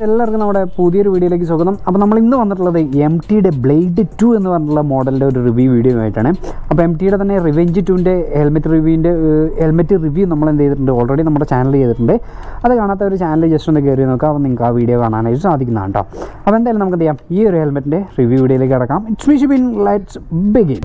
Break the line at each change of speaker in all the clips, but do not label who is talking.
എല്ലാവർക്കും നമ്മുടെ പുതിയൊരു വീഡിയോയിലേക്ക് സ്വാഗതം അപ്പോൾ നമ്മൾ ഇന്ന് വന്നിട്ടുള്ളത് എം ടിയുടെ ബ്ലേഡ് ടു എന്ന് പറഞ്ഞിട്ടുള്ള മോഡലിൻ്റെ ഒരു റിവ്യൂ വീഡിയോ ആയിട്ടാണ് അപ്പോൾ എം ടിയുടെ തന്നെ റിവെഞ്ച് ടുവിൻ്റെ ഹെൽമെറ്റ് റിവ്യൂവിൻ്റെ ഹെൽമെറ്റ് റിവ്യൂ നമ്മൾ എന്ത് ചെയ്തിട്ടുണ്ട് ഓൾറെഡി നമ്മുടെ ചാനൽ ചെയ്തിട്ടുണ്ട് അത് കാണാത്ത ഒരു ചാനൽ ജസ്റ്റ് ഒന്ന് കയറി നോക്കാം അപ്പോൾ നിങ്ങൾക്ക് ആ വീഡിയോ കാണാനായിട്ട് സാധിക്കുന്നതാണ് കേട്ടോ അപ്പോൾ എന്തായാലും നമുക്ക് എന്ത് ചെയ്യാം ഈ ഒരു ഹെൽമെറ്റിൻ്റെ റിവ്യൂ വീഡിയോയിലേക്ക് കിടക്കാം it's me Shibin let's begin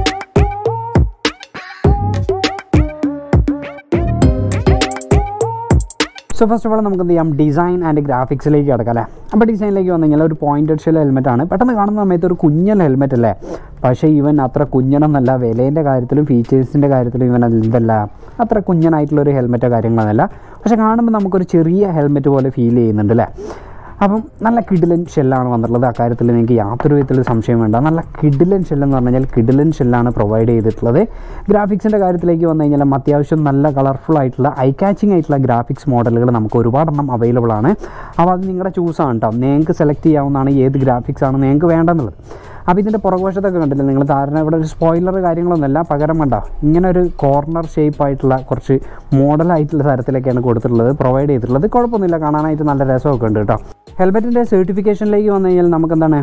so first of all നമുക്ക് എന്ത് ചെയ്യാം ഡിസൈൻ ആൻഡ് ഗ്രാഫിക്സിലേക്ക് കിടക്കാം അല്ലേ അപ്പോൾ ഡിസൈനിലേക്ക് വന്നു കഴിഞ്ഞാൽ ഒരു പോയിൻറ്റഡ് ഷെൽ ഹെൽമെറ്റ് ആണ് പെട്ടെന്ന് കാണുന്ന സമയത്ത് ഒരു കുഞ്ഞൻ ഹെൽമെറ്റ് അല്ലേ പക്ഷേ ഇവൻ അത്ര കുഞ്ഞനൊന്നല്ല വിലേൻ്റെ കാര്യത്തിലും ഫീച്ചേഴ്സിൻ്റെ കാര്യത്തിലും ഇവൻ എന്തല്ല അത്ര കുഞ്ഞനായിട്ടുള്ള ഒരു ഹെൽമെറ്റോ കാര്യങ്ങളൊന്നുമല്ല പക്ഷേ കാണുമ്പോൾ നമുക്കൊരു ചെറിയ ഹെൽമെറ്റ് പോലെ ഫീൽ ചെയ്യുന്നുണ്ട് അല്ലേ അപ്പം നല്ല കിഡിലൻ ഷെല്ലാണ് വന്നിട്ടുള്ളത് അക്കാര്യത്തിൽ നിങ്ങൾക്ക് യാതൊരു വിധത്തിൽ സംശയം വേണ്ട നല്ല കിഡിലൻ ഷെല്ലെന്ന് പറഞ്ഞു കഴിഞ്ഞാൽ കിഡിലൻ ഷെല്ലാണ് പ്രൊവൈഡ് ചെയ്തിട്ടുള്ളത് ഗ്രാഫിക്സിൻ്റെ കാര്യത്തിലേക്ക് വന്നു കഴിഞ്ഞാൽ അത്യാവശ്യം നല്ല കളർഫുൾ ആയിട്ടുള്ള ഐ കാച്ചിങ് ആയിട്ടുള്ള ഗ്രാഫിക്സ് മോഡലുകൾ നമുക്ക് ഒരുപാടെണ്ണം അവൈലബിൾ ആണ് അപ്പോൾ അത് നിങ്ങളുടെ ചൂസാണ് കേട്ടോ നിങ്ങൾക്ക് സെലക്ട് ചെയ്യാവുന്നതാണ് ഏത് ഗ്രാഫിക്സ് ആണ് നിങ്ങൾക്ക് വേണ്ടെന്നുള്ളത് അപ്പോൾ ഇതിൻ്റെ പുറകുവശത്തൊക്കെ കണ്ടില്ലേ നിങ്ങൾ ധാരണ ഇവിടെ ഒരു സ്പോയിലർ കാര്യങ്ങളൊന്നുമല്ല പകരം വേണ്ട ഇങ്ങനെ ഒരു കോർണർ ഷേപ്പ് ആയിട്ടുള്ള കുറച്ച് മോഡലായിട്ടുള്ള തരത്തിലൊക്കെയാണ് കൊടുത്തിട്ടുള്ളത് പ്രൊവൈഡ് ചെയ്തിട്ടുള്ളത് കുഴപ്പമൊന്നുമില്ല കാണാനായിട്ട് നല്ല രസമൊക്കെ ഉണ്ട് കേട്ടോ ഹെൽമെറ്റിൻ്റെ സർട്ടിഫിക്കേഷനിലേക്ക് വന്നു കഴിഞ്ഞാൽ നമുക്ക് എന്താണ്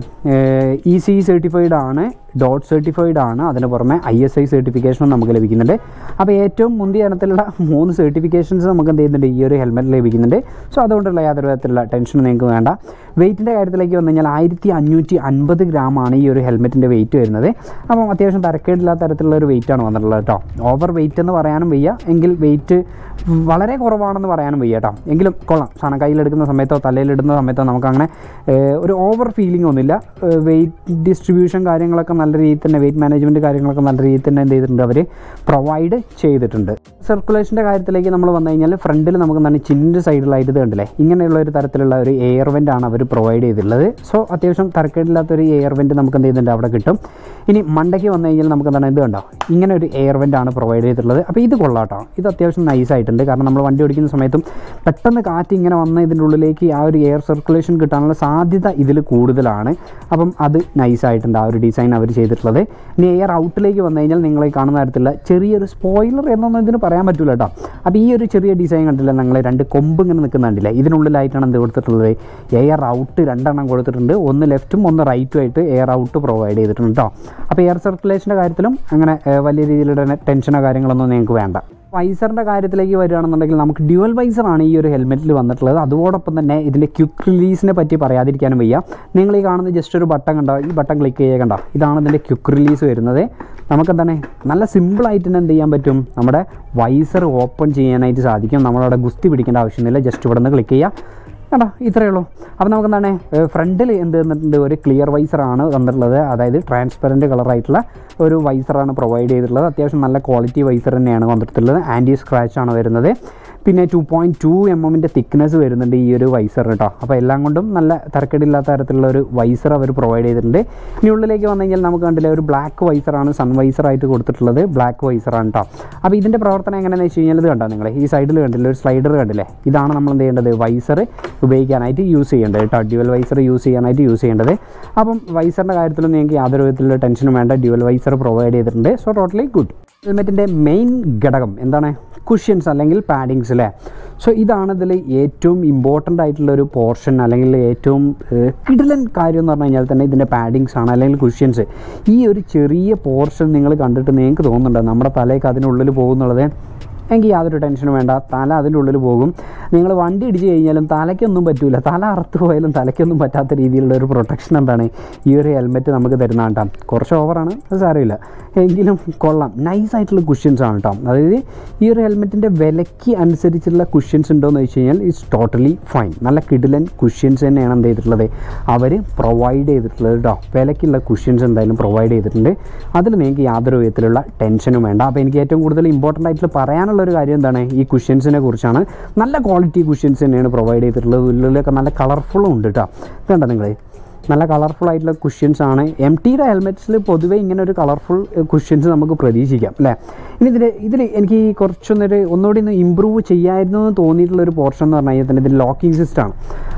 ഇ സി സർട്ടിഫൈഡ് ആണ് ഡോട്ട് സർട്ടിഫൈഡ് ആണ് അതിന് പുറമെ ഐ എസ് ഐ സർട്ടിഫിക്കേഷനും നമുക്ക് ലഭിക്കുന്നുണ്ട് അപ്പോൾ ഏറ്റവും മുന്തിയ ഇനത്തിലുള്ള മൂന്ന് സർട്ടിഫിക്കേഷൻസ് നമുക്ക് എന്ത് ചെയ്യുന്നുണ്ട് ഈ ഒരു ഹെൽമെറ്റ് ലഭിക്കുന്നുണ്ട് സോ അതുകൊണ്ടുള്ള യാതൊരു വിധത്തിലുള്ള ടെൻഷനും നിങ്ങൾക്ക് വേണ്ട വെയിറ്റിൻ്റെ കാര്യത്തിലേക്ക് വന്നു കഴിഞ്ഞാൽ ആയിരത്തി അഞ്ഞൂറ്റി അൻപത് ഗ്രാമാണ് ഈ ഒരു ഹെൽമെറ്റിൻ്റെ വെയിറ്റ് വരുന്നത് അപ്പം അത്യാവശ്യം തരക്കേടില്ലാത്ത തരത്തിലുള്ള ഒരു വെയിറ്റാണ് വന്നിട്ടുള്ളത് കേട്ടോ ഓവർ വെയിറ്റ് എന്ന് പറയാനും വയ്യ എങ്കിൽ വെയിറ്റ് വളരെ കുറവാണെന്ന് പറയാനും വയ്യ കേട്ടോ എങ്കിലും കൊള്ളാം സാധനം കയ്യിലെടുക്കുന്ന സമയത്തോ തലയിലിടുന്ന സമയത്തോ നമുക്കങ്ങനെ ഏഹ്, ഒരു ഓവർ ഫീലിംഗ് ഒന്നുമില്ല വെയിറ്റ് ഡിസ്ട്രിബ്യൂഷൻ കാര്യങ്ങളൊക്കെ നല്ല രീതിയിൽ തന്നെ വെയിറ്റ് മാനേജ്മെൻറ്റ് കാര്യങ്ങളൊക്കെ നല്ല രീതിയിൽ തന്നെ എന്ത് ചെയ്തിട്ടുണ്ട് അവർ പ്രൊവൈഡ് ചെയ്തിട്ടുണ്ട് സർക്കുലേഷൻ്റെ കാര്യത്തിലേക്ക് നമ്മൾ വന്നു കഴിഞ്ഞാൽ ഫ്രണ്ടിൽ നമുക്ക് എന്താണ് ചിന്നിൻ്റെ സൈഡിലായിട്ട് ഇത് കണ്ടില്ലേ ഇങ്ങനെയുള്ള ഒരു തരത്തിലുള്ള ഒരു എയർ വെൻ്റ് ആണ് അവർ പ്രൊവൈഡ് ചെയ്തിട്ടുള്ളത് സോ അത്യാവശ്യം തരക്കേടില്ലാത്തൊരു എയർ വെൻ്റ് നമുക്ക് എന്ത് ചെയ്യുന്നുണ്ട് അവിടെ കിട്ടും ഇനി മണ്ടയ്ക്ക് വന്നു കഴിഞ്ഞാൽ നമുക്ക് എന്താണ് ഇത് കണ്ടോ ഇങ്ങനെ ഒരു എയർ വെൻ്റ് ആണ് പ്രൊവൈഡ് ചെയ്തിട്ടുള്ളത് അപ്പോൾ ഇത് കൊള്ളാട്ടോ ഇത് അത്യാവശ്യം നൈസ് ആയിട്ടുണ്ട് കാരണം നമ്മൾ വണ്ടി ഓടിക്കുന്ന സമയത്തും പെട്ടെന്ന് കാറ്റ് ഇങ്ങനെ വന്ന് ഇതിൻ്റെ ഉള്ളിലേക്ക് ആ ഒരു എയർ സർക്കുലേഷൻ കിട്ടാനുള്ള സാധ്യത ഇതിൽ കൂടുതലാണ് അപ്പം അത് നൈസ് ആയിട്ടുണ്ട് ആ ഒരു ഡിസൈൻ അവർ ചെയ്തിട്ടുള്ളത് ഇനി എയർ ഔട്ടിലേക്ക് വന്നു കഴിഞ്ഞാൽ നിങ്ങൾ ഈ കാണുന്ന തരത്തിലുള്ള ചെറിയൊരു സ്പോയിലർ എന്നൊന്നും ഇതിന് പറയാൻ പറ്റില്ല കേട്ടോ അപ്പോൾ ഈ ഒരു ചെറിയ ഡിസൈൻ കണ്ടില്ല നിങ്ങൾ രണ്ട് കൊമ്പ് ഇങ്ങനെ നിൽക്കുന്ന കണ്ടില്ല ഇതിനുള്ളിലായിട്ടാണ് എന്ത് കൊടുത്തിട്ടുള്ളത് എയർ ഔട്ട് രണ്ടെണ്ണം കൊടുത്തിട്ടുണ്ട് ഒന്ന് ലെഫ്റ്റും ഒന്ന് റൈറ്റും ആയിട്ട് എയർ ഔട്ട് പ്രൊവൈഡ് ചെയ്തിട്ടുണ്ട് കേട്ടോ അപ്പോൾ എയർ സർക്കുലേഷൻ്റെ കാര്യത്തിലും അങ്ങനെ ഏഹ്, വലിയ രീതിയിലുള്ള ടെൻഷനോ കാര്യങ്ങളൊന്നും നിങ്ങൾക്ക് വേണ്ട വൈസറിൻ്റെ കാര്യത്തിലേക്ക് വരികയാണെന്നുണ്ടെങ്കിൽ നമുക്ക് ഡ്യുവൽ വൈസറാണ് ഈ ഒരു ഹെൽമെറ്റിൽ വന്നിട്ടുള്ളത് അതോടൊപ്പം തന്നെ ഇതിൻ്റെ ക്വിക്ക് റിലീസിനെ പറ്റി പറയാതിരിക്കാനും വയ്യ നിങ്ങൾ ഈ കാണുന്ന ജസ്റ്റ് ഒരു ബട്ടൺ കണ്ടോ ഈ ബട്ടൺ ക്ലിക്ക് ചെയ്യുക കണ്ടോ ഇതാണ് ഇതിൻ്റെ ക്വിക്ക് റിലീസ് വരുന്നത് നമുക്കെന്താണ് നല്ല സിമ്പിളായിട്ട് തന്നെ എന്ത് ചെയ്യാൻ പറ്റും നമ്മുടെ വൈസർ ഓപ്പൺ ചെയ്യാനായിട്ട് സാധിക്കും നമ്മളവിടെ ഗുസ്തി പിടിക്കേണ്ട ആവശ്യമൊന്നുമില്ല ജസ്റ്റ് ഇവിടെ നിന്ന് ക്ലിക്ക് ചെയ്യുക കണ്ടോ ഇത്രയേ ഉള്ളൂ അപ്പോൾ നമുക്ക് എന്താണ് ഫ്രണ്ടിൽ എന്ത് തന്നിട്ടുണ്ട് ഒരു ക്ലിയർ വൈസറാണ് തന്നിട്ടുള്ളത് അതായത് ട്രാൻസ്പെറൻറ്റ് കളറായിട്ടുള്ള ഒരു വൈസറാണ് പ്രൊവൈഡ് ചെയ്തിട്ടുള്ളത് അത്യാവശ്യം നല്ല ക്വാളിറ്റി വൈസർ തന്നെയാണ് വന്നിട്ടുള്ളത് ആൻറ്റി സ്ക്രാച്ച് ആണ് വരുന്നത് പിന്നെ ടു പോയിൻറ്റ് ടു എം എമ്മിൻ്റെ തിക്നെസ് വരുന്നുണ്ട് ഈ ഒരു വൈസർ കേട്ടോ അപ്പോൾ എല്ലാം കൊണ്ടും നല്ല തരക്കേടില്ലാത്ത തരത്തിലുള്ള ഒരു വൈസർ അവർ പ്രൊവൈഡ് ചെയ്തിട്ടുണ്ട് ഇനി ഉള്ളിലേക്ക് വന്നു കഴിഞ്ഞാൽ നമുക്ക് കണ്ടില്ല ഒരു ബ്ലാക്ക് വൈസറാണ് സൺ വൈസറായിട്ട് കൊടുത്തിട്ടുള്ളത് ബ്ലാക്ക് വൈസറാണ് കേട്ടോ അപ്പോൾ ഇതിൻ്റെ പ്രവർത്തനം എങ്ങനെയാണെന്ന് വെച്ച് കഴിഞ്ഞാൽ ഇത് കണ്ടോ നിങ്ങൾ ഈ സൈഡിൽ കണ്ടില്ലേ ഒരു സ്ലൈഡർ കണ്ടില്ലേ ഇതാണ് നമ്മൾ എന്ത് ചെയ്യേണ്ടത് വൈസർ ഉപയോഗിക്കാനായിട്ട് യൂസ് ചെയ്യേണ്ടത് കേട്ടോ ഡ്യുവൽ വൈസർ യൂസ് ചെയ്യാനായിട്ട് യൂസ് ചെയ്യേണ്ടത് അപ്പം വൈസറിൻ്റെ കാര്യത്തിലും നിങ്ങൾക്ക് യാതൊരു വിധത്തിലുള്ള ടെൻഷനും വേണ്ട ഡ്യുവൽ വൈസർ പ്രൊവൈഡ് ചെയ്തിട്ടുണ്ട് സോ ടോട്ടലി ഗുഡ് ഹെൽമെറ്റിൻ്റെ മെയിൻ ഘടകം എന്താണ് കുഷ്യൻസ് അല്ലെങ്കിൽ പാഡിങ്സ് അല്ലേ സോ ഇതാണ് ഇതിൽ ഏറ്റവും ഇമ്പോർട്ടൻ്റ് ആയിട്ടുള്ള ഒരു പോർഷൻ അല്ലെങ്കിൽ ഏറ്റവും കിടിലൻ കാര്യം എന്ന് പറഞ്ഞു കഴിഞ്ഞാൽ തന്നെ ഇതിൻ്റെ പാഡിങ്സ് ആണ് അല്ലെങ്കിൽ കുഷ്യൻസ് ഈ ഒരു ചെറിയ പോർഷൻ നിങ്ങൾ കണ്ടിട്ട് നിങ്ങൾക്ക് തോന്നുന്നുണ്ടോ നമ്മുടെ തലയ്ക്ക് അതിനുള്ളിൽ പോകുന്നുള്ളത് എനിക്ക് യാതൊരു ടെൻഷനും വേണ്ട തല അതിൻ്റെ ഉള്ളിൽ പോകും നിങ്ങൾ വണ്ടി ഇടിച്ച് കഴിഞ്ഞാലും തലയ്ക്കൊന്നും പറ്റില്ല തല അറുത്ത് പോയാലും തലയ്ക്കൊന്നും പറ്റാത്ത രീതിയിലുള്ള ഒരു പ്രൊട്ടക്ഷൻ എന്താണ് ഈ ഒരു ഹെൽമെറ്റ് നമുക്ക് തരുന്ന കേട്ടോ കുറച്ച് ഓവറാണ് അത് സാരമില്ല എങ്കിലും കൊള്ളാം നൈസ് ആയിട്ടുള്ള കുഷ്യൻസ് ആണ് കേട്ടോ അതായത് ഈ ഒരു ഹെൽമെറ്റിൻ്റെ വിലയ്ക്ക് അനുസരിച്ചുള്ള കുഷ്യൻസ് ഉണ്ടോ എന്ന് വെച്ച് കഴിഞ്ഞാൽ ഇറ്റ്സ് ടോട്ടലി ഫൈൻ നല്ല കിഡിലൻ കുഷ്യൻസ് തന്നെയാണ് എന്ത് ചെയ്തിട്ടുള്ളത് അവർ പ്രൊവൈഡ് ചെയ്തിട്ടുള്ളത് കേട്ടോ വിലയ്ക്കുള്ള കുഷ്യൻസ് എന്തായാലും പ്രൊവൈഡ് ചെയ്തിട്ടുണ്ട് അതിൽ നിങ്ങൾക്ക് യാതൊരു വിധത്തിലുള്ള ടെൻഷനും വേണ്ട അപ്പോൾ എനിക്ക് ഏറ്റവും കൂടുതൽ ഇമ്പോർട്ടൻ്റ് ആയിട്ട് പറയാനുള്ള ഒരു കാര്യം എന്താണ് ഈ കുഷ്യൻസിനെ കുറിച്ചാണ് നല്ല ക്വാളിറ്റി കുഷ്യൻസ് തന്നെയാണ് പ്രൊവൈഡ് ചെയ്തിട്ടുള്ളത് ഉള്ളിലൊക്കെ നല്ല കളർഫുള്ളും ഉണ്ട് കേട്ടോ ഇതുണ്ടോ നിങ്ങൾ നല്ല കളർഫുൾ ആയിട്ടുള്ള കുഷ്യൻസ് ആണ് എം ടിയുടെ ഹെൽമെറ്റ്സിൽ പൊതുവേ ഇങ്ങനെ ഒരു കളർഫുൾ കുഷ്യൻസ് നമുക്ക് പ്രതീക്ഷിക്കാം അല്ലേ ഇനി ഇതിൽ ഇതിൽ എനിക്ക് കുറച്ചൊന്നൊരു ഒന്നുകൂടി ഒന്ന് ഇമ്പ്രൂവ് ചെയ്യായിരുന്നു എന്ന് തോന്നിയിട്ടുള്ള ഒരു പോർഷൻ എന്ന് പറഞ്ഞു കഴിഞ്ഞാൽ തന്നെ ഇതിൽ ലോക്കിംഗ് സിസ്റ്റമാണ്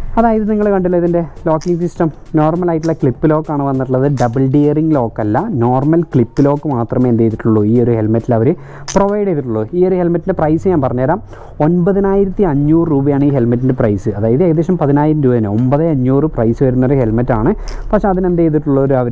അതായത് നിങ്ങൾ കണ്ടില്ല ഇതിൻ്റെ ലോക്കിംഗ് സിസ്റ്റം നോർമൽ ആയിട്ടുള്ള ക്ലിപ്പ് ലോക്കാണ് വന്നിട്ടുള്ളത് ഡബിൾ ഡിയറിംഗ് ലോക്ക് അല്ല നോർമൽ ക്ലിപ്പ് ലോക്ക് മാത്രമേ എന്ത് ചെയ്തിട്ടുള്ളൂ ഈ ഒരു ഹെൽമെറ്റിൽ അവർ പ്രൊവൈഡ് ചെയ്തിട്ടുള്ളൂ ഈ ഒരു ഹെൽമെറ്റിൻ്റെ പ്രൈസ് ഞാൻ പറഞ്ഞുതരാം ഒൻപതിനായിരത്തി അഞ്ഞൂറ് രൂപയാണ് ഈ ഹെൽമെറ്റിൻ്റെ പ്രൈസ് അതായത് ഏകദേശം പതിനായിരം രൂപയാണ് ഒമ്പത് അഞ്ഞൂറ് പ്രൈസ് വരുന്നൊരു ഹെൽമെറ്റാണ് പക്ഷേ അതിനെന്ത് ചെയ്തിട്ടുള്ളവർ അവർ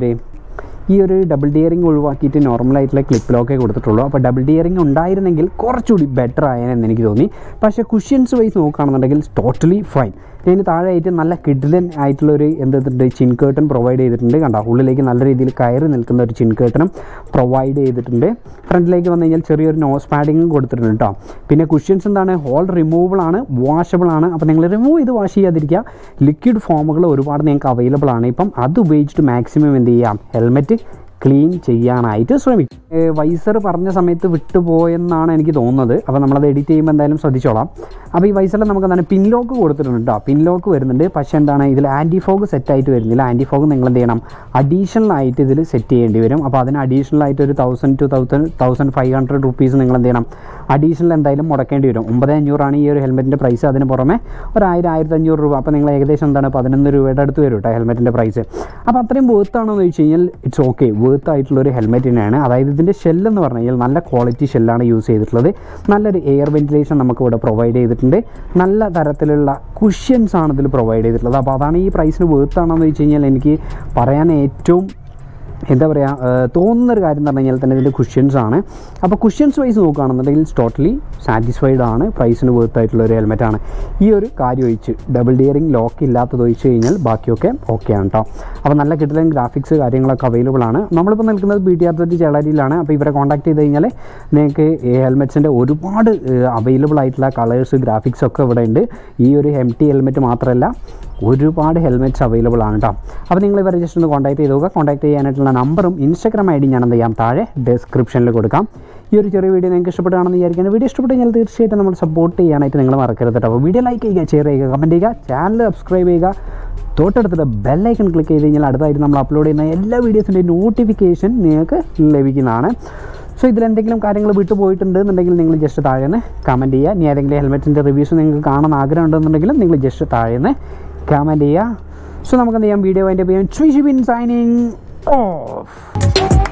ഈ ഒരു ഡബിൾ ഡിയറിംഗ് ഒഴിവാക്കിയിട്ട് നോർമലായിട്ടുള്ള ക്ലിപ്പ് ലോക്കേ കൊടുത്തിട്ടുള്ളൂ അപ്പോൾ ഡബിൾ ഡിയറിംഗ് ഉണ്ടായിരുന്നെങ്കിൽ കുറച്ചുകൂടി ബെറ്റർ ആയെന്ന് എനിക്ക് തോന്നി പക്ഷേ കുഷ്യൻസ് വൈസ് നോക്കുകയാണെന്നുണ്ടെങ്കിൽ ടോട്ടലി ഫൈൻ ഇതിന് താഴെയായിട്ട് നല്ല കിഡിലൻ ആയിട്ടുള്ള ഒരു എന്തുണ്ട് ചിൻ കേട്ടൺ പ്രൊവൈഡ് ചെയ്തിട്ടുണ്ട് കണ്ടോ ഉള്ളിലേക്ക് നല്ല രീതിയിൽ കയറി നിൽക്കുന്ന ഒരു ചിൻ കേട്ടനും പ്രൊവൈഡ് ചെയ്തിട്ടുണ്ട് ഫ്രണ്ടിലേക്ക് വന്നു കഴിഞ്ഞാൽ ചെറിയൊരു നോസ് പാഡിങ്ങും കൊടുത്തിട്ടുണ്ട് കേട്ടോ പിന്നെ കുഷ്യൻസ് എന്താണ് ഹോൾ റിമൂവബിൾ ആണ് വാഷബിൾ ആണ് അപ്പോൾ നിങ്ങൾ റിമൂവ് ചെയ്ത് വാഷ് ചെയ്യാതിരിക്കുക ലിക്വിഡ് ഫോമുകൾ ഒരുപാട് നിങ്ങൾക്ക് അവൈലബിൾ ആണ് ഇപ്പം അത് ഉപയോഗിച്ചിട്ട് മാക്സിമം എന്ത് ചെയ്യാം ഹെൽമെറ്റ് ക്ലീൻ ചെയ്യാനായിട്ട് ശ്രമിക്കും വൈസർ പറഞ്ഞ സമയത്ത് വിട്ടുപോയെന്നാണ് എനിക്ക് തോന്നുന്നത് അപ്പോൾ നമ്മളത് എഡിറ്റ് ചെയ്യുമ്പോൾ എന്തായാലും ശ്രദ്ധിച്ചോളാം അപ്പോൾ ഈ വൈസറിൽ നമുക്ക് എന്താണ് പിൻ ലോക്ക് കൊടുത്തിട്ടുണ്ട് കേട്ടോ പിൻ ലോക്ക് വരുന്നുണ്ട് പക്ഷേ എന്താണ് ഇതിൽ ആൻറ്റി ഫോഗ് സെറ്റ് ആയിട്ട് വരുന്നില്ല ആൻറ്റി ഫോഗ് നിങ്ങൾ എന്ത് ചെയ്യണം അഡീഷണൽ ആയിട്ട് ഇതിൽ സെറ്റ് ചെയ്യേണ്ടി വരും അപ്പോൾ അതിന് അഡീഷണൽ ആയിട്ട് ഒരു thousand two thousand thousand five hundred rupees നിങ്ങൾ എന്ത് ചെയ്യണം അഡീഷണൽ എന്തായാലും മുടക്കേണ്ടി വരും ഒമ്പത് അഞ്ഞൂറാണ് ഈ ഒരു ഹെൽമെറ്റിൻ്റെ പ്രൈസ് അതിന് പുറമെ ഒരു ആയിരം ആയിരത്തി അഞ്ഞൂറ് രൂപ അപ്പോൾ നിങ്ങൾ ഏകദേശം എന്താണ് പതിനൊന്ന് രൂപയുടെ അടുത്ത് വരും കേട്ടോ ഹെൽമെറ്റിൻ്റെ പ്രൈസ് അപ്പോൾ അത്രയും വേർത്ത് ആണോ എന്ന് ചോദിച്ചു കഴിഞ്ഞാൽ ഇറ്റ്സ് ഓക്കെ വേർത്ത് ആയിട്ടുള്ള ഒരു ഹെൽമെറ്റ് തന്നെയാണ് അതായത് ഇതിൻ്റെ ഷെല്ലെന്ന് പറഞ്ഞു കഴിഞ്ഞാൽ നല്ല ക്വാളിറ്റി ഷെല്ലാണ് യൂസ് ചെയ്തിട്ടുള്ളത് നല്ലൊരു എയർ വെന്റിലേഷൻ നമുക്ക് ഇവിടെ പ്രൊവൈഡ് ചെയ്തിട്ടുണ്ട് നല്ല തരത്തിലുള്ള കുഷ്യൻസ് ആണ് ഇതിൽ പ്രൊവൈഡ് ചെയ്തിട്ടുള്ളത് അപ്പോൾ അതാണ് ഈ പ്രൈസിന് വേർത്ത് ആണോ എന്ന് ചോദിച്ചു കഴിഞ്ഞാൽ എനിക്ക് പറയാൻ ഏറ്റവും എന്താ പറയുക തോന്നുന്ന ഒരു കാര്യം എന്ന് പറഞ്ഞു കഴിഞ്ഞാൽ തന്നെ ഇതിൻ്റെ കുഷ്യൻസ് ആണ് അപ്പോൾ കുഷ്യൻസ് വൈസ് നോക്കുകയാണെന്നുണ്ടെങ്കിൽ ടോട്ടലി സാറ്റിസ്ഫൈഡ് ആണ് പ്രൈസിന് വേർത്ത് ആയിട്ടുള്ള ഒരു ഹെൽമെറ്റ് ആണ് ഈ ഒരു കാര്യം ഒഴിച്ച് ഡബിൾ ഡിയറിംഗ് ലോക്ക് ഇല്ലാത്തത് ഒഴിച്ച് കഴിഞ്ഞാൽ ബാക്കിയൊക്കെ ഓക്കെ ആണ് കേട്ടോ അപ്പോൾ നല്ല കിട്ടുന്ന ഗ്രാഫിക്സ് കാര്യങ്ങളൊക്കെ അവൈലബിൾ ആണ് നമ്മളിപ്പോൾ നിൽക്കുന്നത് ബി ടി ആർ തേർട്ടി ചേളാരിയിലാണ് അപ്പോൾ ഇവരെ കോൺടാക്ട് ചെയ്ത് കഴിഞ്ഞാൽ നിങ്ങൾക്ക് ഈ ഹെൽമെറ്റ്സിൻ്റെ ഒരുപാട് അവൈലബിൾ ആയിട്ടുള്ള കളേഴ്സ് ഗ്രാഫിക്സ് ഒക്കെ ഇവിടെ ഉണ്ട് ഈ ഒരു എം ടി ഹെൽമെറ്റ് മാത്രമല്ല ഒരുപാട് ഹെൽമെറ്റ്സ് അവൈലബിൾ ആണ് കേട്ടോ അപ്പോൾ നിങ്ങൾ ഇവരെ ജസ്റ്റ് ഒന്ന് കോൺടാക്ട് ചെയ്ത് നോക്കുക കോൺടാക്ട് ചെയ്യാനായിട്ടുള്ള നമ്പറും ഇൻസ്റ്റാഗ്രാം ഐ ഡി ഞാൻ എന്ത് ചെയ്യാം താഴെ ഡിസ്ക്രിപ്ഷനിൽ കൊടുക്കാം ഈ ഒരു ചെറിയ വീഡിയോ നിങ്ങൾക്ക് ഇഷ്ടപ്പെടുകയാണെന്ന് വിചാരിക്കുന്നത് വീഡിയോ ഇഷ്ടപ്പെട്ട് കഴിഞ്ഞാൽ തീർച്ചയായിട്ടും നമ്മൾ സപ്പോർട്ട് ചെയ്യാനായിട്ട് നിങ്ങൾ മറക്കരുത് കേട്ടോ അപ്പോൾ വീഡിയോ ലൈക്ക് ചെയ്യുക ഷെയർ ചെയ്യുക കമൻറ്റ് ചെയ്യുക ചാനൽ സബ്സ്ക്രൈബ് ചെയ്യുക തൊട്ടടുത്തിട്ട് ബെല്ലൈക്കൺ ക്ലിക്ക് ചെയ്ത് കഴിഞ്ഞാൽ അടുത്തായിട്ട് നമ്മൾ അപ്ലോഡ് ചെയ്യുന്ന എല്ലാ വീഡിയോസിൻ്റെയും നോട്ടിഫിക്കേഷൻ നിങ്ങൾക്ക് ലഭിക്കുന്നതാണ് സോ ഇതിലെന്തെങ്കിലും കാര്യങ്ങൾ വിട്ടു പോയിട്ടുണ്ട് എന്നുണ്ടെങ്കിൽ നിങ്ങൾ ജസ്റ്റ് താഴെ നിന്ന് കമൻറ്റ് ചെയ്യുക ഇനി ഏതെങ്കിലും ഹെൽമെറ്റിൻ്റെ റിവ്യൂസ് നിങ്ങൾക്ക് കാണാൻ ആഗ്രഹം ഉണ്ടെന്നുണ്ടെങ്കിലും നിങ്ങൾ ജസ്റ്റ് താഴെ നിന്ന് കമൻറ്റ് ചെയ്യുക സോ നമുക്ക് എന്ത് ചെയ്യാം വീഡിയോ അതിൻ്റെ പേര് സൈനിങ് ഓഫ്